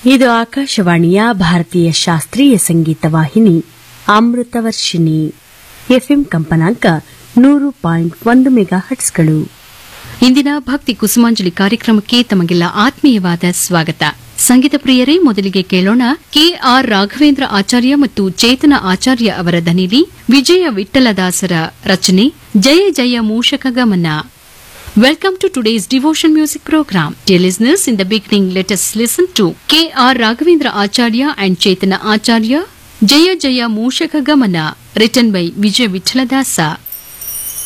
ಇದು ಆಕಾಶವಾಣಿಯ ಭಾರತೀಯ ಶಾಸ್ತ್ರೀಯ ಸಂಗೀತ ವಾಹಿನಿ ಅಮೃತವರ್ಷಿಣಿ ಎಫ್ಎಂ ಕಂಪನಾಂಕ ನೂರು ಪಾಯಿಂಟ್ ಒಂದು ಮೆಗಾ ಹಟ್ಸ್ಗಳು ಇಂದಿನ ಭಕ್ತಿ ಕುಸುಮಾಂಜಲಿ ಕಾರ್ಯಕ್ರಮಕ್ಕೆ ತಮಗೆಲ್ಲ ಆತ್ಮೀಯವಾದ ಸ್ವಾಗತ ಸಂಗೀತ ಪ್ರಿಯರೇ ಮೊದಲಿಗೆ ಕೇಳೋಣ ಕೆಆರ್ ರಾಘವೇಂದ್ರ ಆಚಾರ್ಯ ಮತ್ತು ಚೇತನ ಆಚಾರ್ಯ ಅವರ ದನಿಲಿ ವಿಜಯ ವಿಠಲದಾಸರ ರಚನೆ ಜಯ ಜಯ ಮೂಷಕ ಗಮನ Welcome to today's devotion music program. Dear listeners, in the beginning, let us listen to K.R. Raghavendra Acharya and Chaitana Acharya, Jaya Jaya Mushaka Gamana, written by Vijay Vithaladasa.